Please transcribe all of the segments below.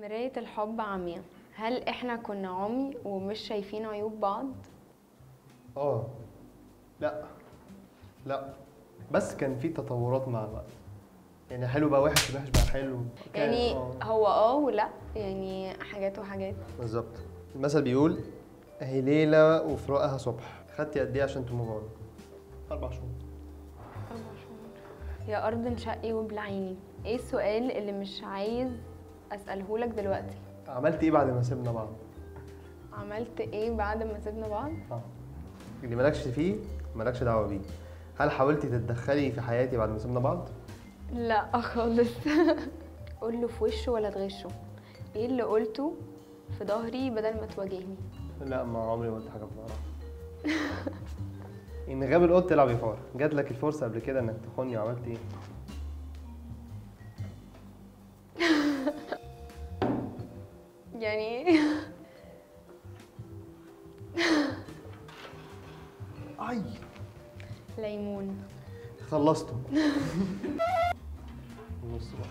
مراية الحب عمياء هل احنا كنا عمي ومش شايفين عيوب بعض؟ اه لا لا بس كان في تطورات مع الوقت يعني حلو بقى وحش وحش بقى حلو كان- يعني آه. هو اه ولا يعني حاجات وحاجات بالظبط المثل بيقول اهي ليلة وفراقها صبح خدتي قد ايه عشان تموفون اربع شهور يا أرض انشقي وبلعيني ايه السؤال اللي مش عايز أسأله لك دلوقتي؟ عملت ايه بعد ما سيبنا بعض عملت ايه بعد ما سيبنا بعض؟ اه اللي مالكش فيه مالكش دعوه بيه هل حاولتي تتدخلي في حياتي بعد ما سيبنا بعض لا خالص قول له في وشه ولا تغشه ايه اللي قلته في ظهري بدل ما تواجهني لا ما عمري ما قلت حاجه في ظهرها ان غاب القط تلعب يفار جات لك الفرصه قبل كده انك تخوني وعملت ايه يعني اي ليمون خلصته نص بقى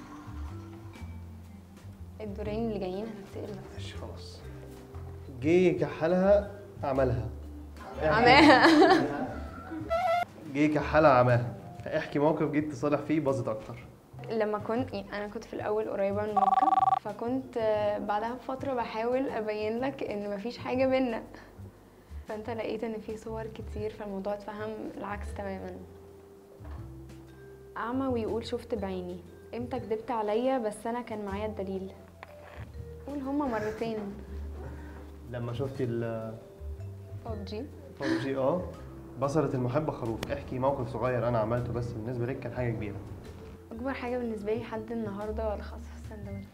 الدورين اللي جايين هنتقل بس ماشي خلاص جه يكحلها عملها عماها جه يكحلها عماها احكي موقف جيت تصالح فيه باظت اكتر لما كنت يعني انا كنت في الاول قريبه من مكه فكنت آه، بعدها بفتره بحاول ابين لك ان مفيش حاجه بينا فانت لقيت ان في صور كتير فالموضوع اتفهم العكس تماما اعمى ويقول شفت بعيني امتى كدبت عليا بس انا كان معايا الدليل قول هما مرتين لما شفتي ال ببجي ببجي اه بصرة المحبة خروف احكي موقف صغير انا عملته بس بالنسبة لك كان حاجة كبيرة اكبر حاجه بالنسبه لي لحد النهارده الخاصه في الساندوتش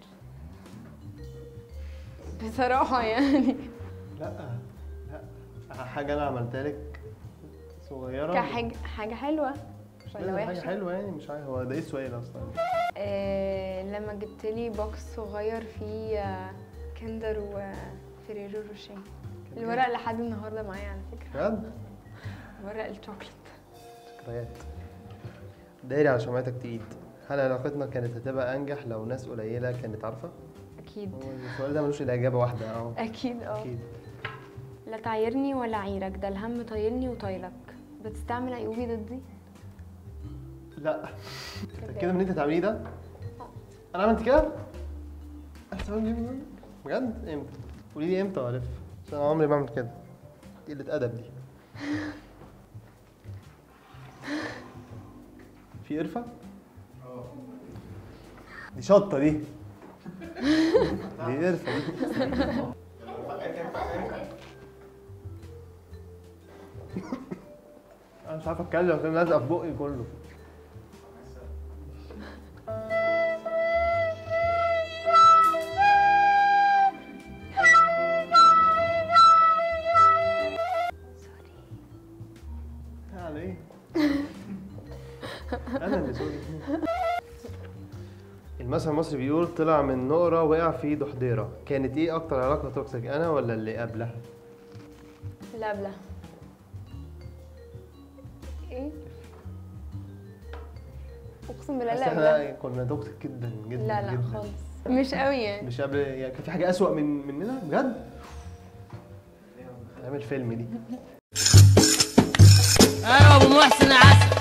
بصراحه يعني لا لا حاجة انا عملتها لك صغيرة كحاجه حاجه حلوه مش ولا لازم حاجة وحشه حلوة يعني مش عارف هو ده ايه السؤال اصلا آه لما جبت لي بوكس صغير فيه آه، كندر وفريرو روشيه الورق لحد النهارده معايا على فكره بجد ورق الشوكليت ذكريات دايري على شمعتك تقيد هل علاقتنا كانت هتبقى انجح لو ناس قليلة كانت عارفة؟ اكيد هو السؤال ده ملوش الا اجابة واحدة اه اكيد اه اكيد لا تعايرني ولا عيرك ده الهم طايلني وطايلك بتستعمل عيوبي ضدي لا كده من انت تعمليه ده؟ انا عملت كده؟ انت عملت كده؟ بجد؟ امتى؟ قولي لي امتى والف عشان انا عمري ما بعمل كده دي قلة ادب دي في قرفة؟ دي شطة دي دي قرفة دي انا مش عارف اتكلم عشان لازقة في بقي كله يعني ايه؟ انا اللي سوري المثل المصري بيقول طلع من نقرة وقع في دحضيرة كانت ايه اكتر علاقة توكسيك انا ولا اللي قبلها؟ لا قبلها ايه اقسم بالله بس لا قبلها احنا كنا توكسيك جدا جدا لا لا جدا. خالص مش قوي يعني مش قبل يعني كان في حاجة أسوأ من مننا بجد؟ تعمل فيلم دي ايوه ابو محسن عسل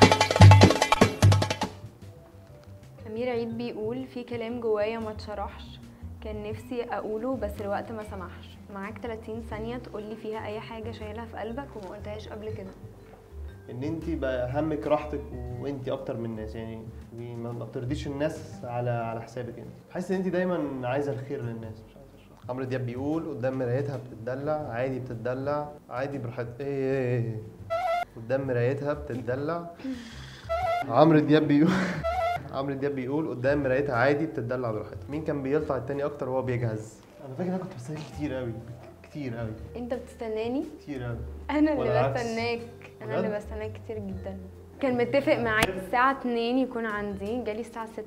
أمير عيد بيقول في كلام جوايا ما اتشرحش كان نفسي أقوله بس الوقت ما سمحش معاك 30 ثانية تقولي فيها أي حاجة شايلها في قلبك وما قلتهاش قبل كده ان انت بقى همك راحتك وانت اكتر من الناس يعني ما ما بترضيش الناس على على حسابك انت بحس ان انت دايما عايزه الخير للناس مش عايزه الشر عمرو دياب بيقول قدام مرايتها بتتدلع عادي بتتدلع عادي براحتها ايه ايه ايه قدام مرايتها بتتدلع عمرو دياب بيقول عمرو دياب بيقول قدام مرايتها عادي بتتدلع براحتها مين كان بيقطع التاني اكتر وهو بيجهز انا فاكر انا كنت بستنى كتير قوي كتير قوي أنت بتستناني كتير قوي أنا ولا اللي العكس؟ بستناك أنا اللي بجد؟ بستناك كتير جدا كان متفق معايا الساعة 2 يكون عندي جالي الساعة 6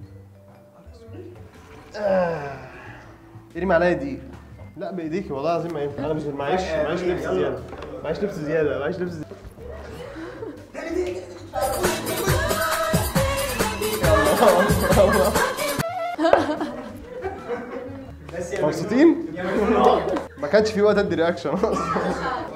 ارمي عليا دقيق لا بايديكي والله العظيم ما ينفع انا مش معيش معيش لبس زياده معيش لبس زياده معيش لبس زياده يلا يلا ما كانش في وقت ادي رياكشن اصلا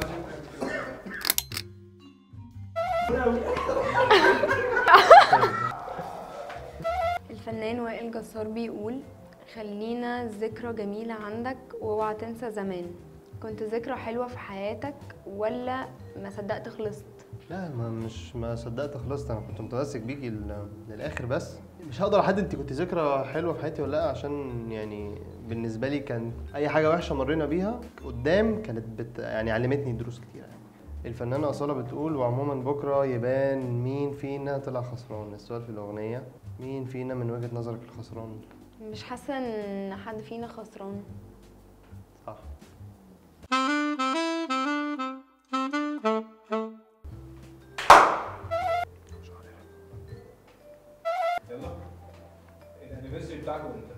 الفنان وائل جسار بيقول خلينا ذكرى جميلة عندك واوعى تنسى زمان كنت ذكرى حلوة في حياتك ولا ما صدقت خلصت لا ما مش ما صدقت خلصت انا كنت متمسك بيكي لل- للاخر بس مش هقدر احدد انت كنت ذكرى حلوه في حياتي ولا لا عشان يعني بالنسبه لي كان اي حاجه وحشه مرينا بيها قدام كانت بت يعني علمتني دروس كتير يعني الفنانه اصاله بتقول وعموما بكره يبان مين فينا طلع خسران السؤال في الاغنيه مين فينا من وجهه نظرك الخسران مش حاسة ان حد فينا خسران صح يلا الانيفرساري بتاعكم امتى؟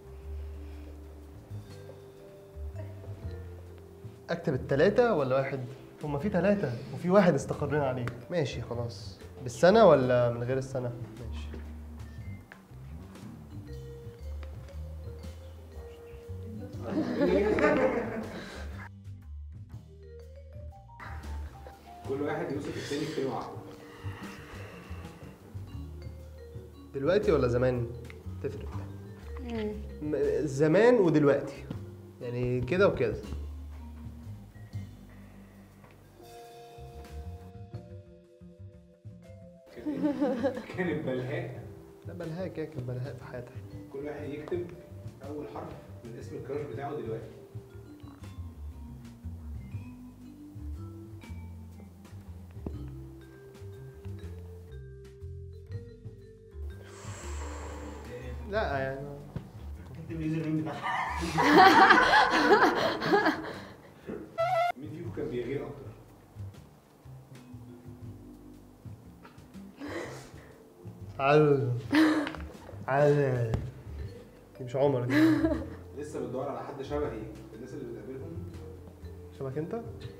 اكتب التلاتة ولا واحد؟ هما في تلاتة وفي واحد استقرينا عليه ماشي خلاص بالسنة ولا من غير السنة؟ ماشي كل واحد يوصف التاني في كلمه واحده دلوقتي ولا زمان؟ تفرق مم. م- زمان ودلوقتي يعني كده وكده كانت بلهاء لا بلهاء كده كان بلهاء في حياتها كل واحد يكتب اول حرف من اسم الكراش بتاعه دلوقتي لا يعني مين فيكم كان بيغير اكتر؟ عال عال دي مش عمر دي لسه بتدور على حد شبهي في الناس اللي بتقابلهم شبك انت؟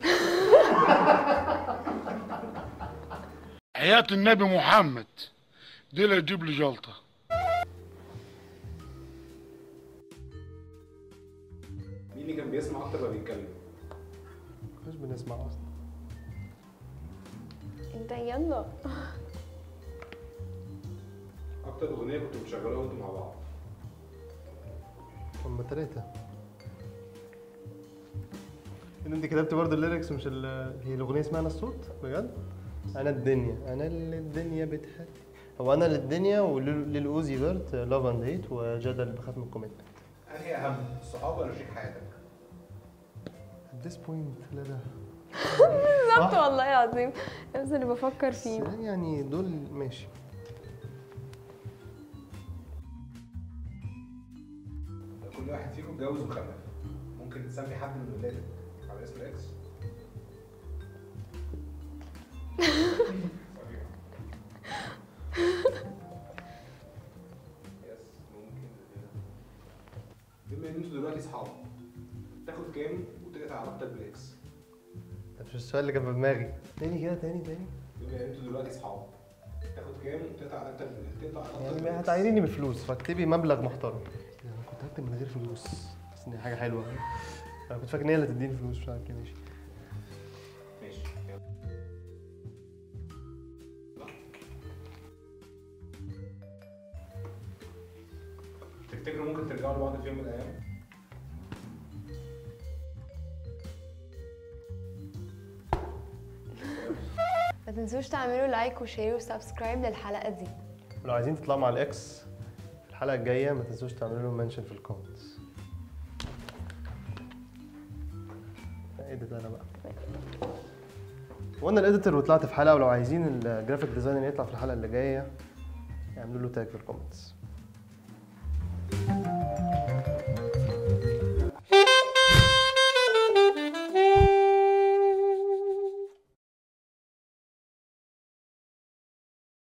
حياة النبي محمد دي اللي تجيب لي جلطة مين اللي كان بيسمع اكتر ما بيتكلم؟ مش بنسمع اصلا انت يلا اكتر اغنيه كنتوا بتشغلوها وانتوا مع بعض هما تلاتة ان انت كتبت برضه الليركس مش ال... هي الاغنيه اسمها انا الصوت بجد انا الدنيا انا اللي الدنيا بتحب هو انا للدنيا وللاوزي فيرت لاف اند هيت وجدل بخاف من الكوميتمنت انهي اهم الصحاب ولا شريك حياتك؟ at this point لا ده بالظبط والله العظيم بس اللي بفكر بس فيه يعني دول ماشي لو كل واحد فيكم اتجوز وخلف ممكن تسمي حد من ولادك على اسم الاكس؟ يس ممكن بما ان انتوا دلوقتي اصحاب تاخد كام وتقطع علاقتك بالاكس ده مش السؤال اللي كان في دماغي تاني كده تاني تاني بما ان انتوا دلوقتي اصحاب تاخد كام وتقطع علاقتك تقطع علاقتك يعني بالإكس؟ هتعينيني بفلوس فاكتبي مبلغ محترم انا كنت هكتب من غير فلوس بس ان هي حاجه حلوه انا كنت فاكر ان هي اللي تديني فلوس مش عارف كده ماشي ماشي يلا. تفتكروا ممكن ترجعوا لبعض في يوم من الايام؟ ما تنسوش تعملوا لايك وشير وسبسكرايب للحلقة دي ولو عايزين تطلعوا مع الاكس في الحلقه الجايه ما تنسوش تعملوا له منشن في الكومنتس اديت انا بقى وانا الاديتور وطلعت في حلقه ولو عايزين الجرافيك ديزاينر يطلع في الحلقه اللي جايه اعملوا له تاج في الكومنتس